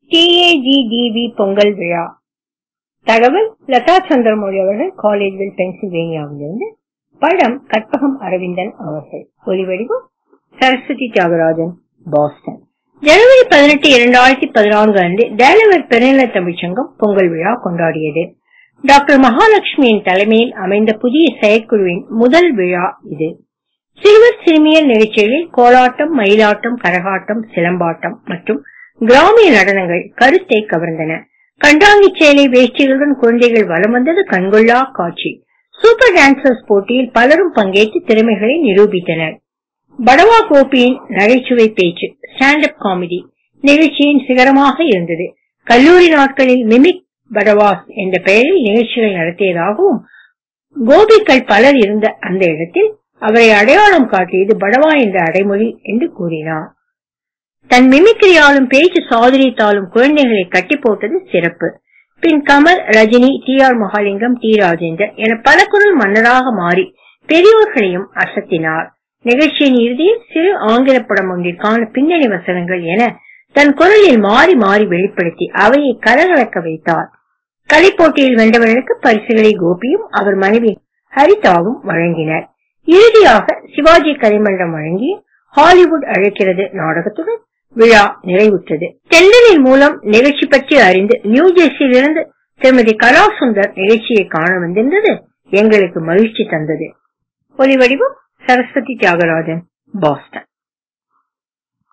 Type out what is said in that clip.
டிஏஜிடிவி பொங்கல் விழா தகவல் லதா சந்திரமௌலி அவர்கள் காலேஜ்வில் பென்சில்வேனியாவிலிருந்து படம் கற்பகம் அரவிந்தன் அவர்கள் ஒலிவடிவம் சரஸ்வதி தியாகராஜன் பாஸ்டன் ஜனவரி பதினெட்டு இரண்டாயிரத்தி பதினான்கு அன்று டேலவர் பெருநில தமிழ்ச்சங்கம் பொங்கல் விழா கொண்டாடியது டாக்டர் மகாலட்சுமியின் தலைமையில் அமைந்த புதிய செயற்குழுவின் முதல் விழா இது சிறுவர் சிறுமியர் நிகழ்ச்சிகளில் கோலாட்டம் மயிலாட்டம் கரகாட்டம் சிலம்பாட்டம் மற்றும் கிராமிய நடனங்கள் கருத்தை கவர்ந்தன கண்டாங்கி சேலை வேஷ்டிகளுடன் குழந்தைகள் வலம் வந்தது கண்கொள்ளா காட்சி சூப்பர் டான்சர்ஸ் போட்டியில் பலரும் பங்கேற்று திறமைகளை நிரூபித்தனர் படவா கோபியின் நகைச்சுவை பேச்சு ஸ்டாண்ட் அப் காமெடி நிகழ்ச்சியின் சிகரமாக இருந்தது கல்லூரி நாட்களில் மிமிக் படவாஸ் என்ற பெயரில் நிகழ்ச்சிகள் நடத்தியதாகவும் கோபிக்கள் பலர் இருந்த அந்த இடத்தில் அவரை அடையாளம் காட்டியது படவா என்ற அடைமொழி என்று கூறினார் தன் மிமிக்கிரியாலும் பேச்சு சாதுரியத்தாலும் குழந்தைகளை கட்டி போட்டது சிறப்பு பின் Kamal Rajini T R Mahalingam T Rajendar என பல குரல் மன்னராக மாறி பெரியோர்களையும் அசத்தினார் நிகழ்ச்சியின் இறுதியில் சிறு ஆங்கில படம் ஒன்றிற்கான பின்னணி வசனங்கள் என தன் குரலில் மாறி மாறி வெளிப்படுத்தி அவையை கலகலக்க வைத்தார் கலைப்போட்டியில் வென்றவர்களுக்கு பரிசுகளை கோபியும் அவர் மனைவி ஹரிதாவும் வழங்கினர் இறுதியாக சிவாஜி கலைமன்றம் வழங்கிய ஹாலிவுட் அழைக்கிறது நாடகத்துடன் விழா நிறைவுற்றது தென்றலின் மூலம் நிகழ்ச்சி பற்றி அறிந்து நியூ ஜெர்சியிலிருந்து திருமதி கலா சுந்தர் நிகழ்ச்சியை காண வந்திருந்தது எங்களுக்கு மகிழ்ச்சி தந்தது ஒலிவடிவம் சரஸ்வதி தியாகராஜன் பாஸ்டன்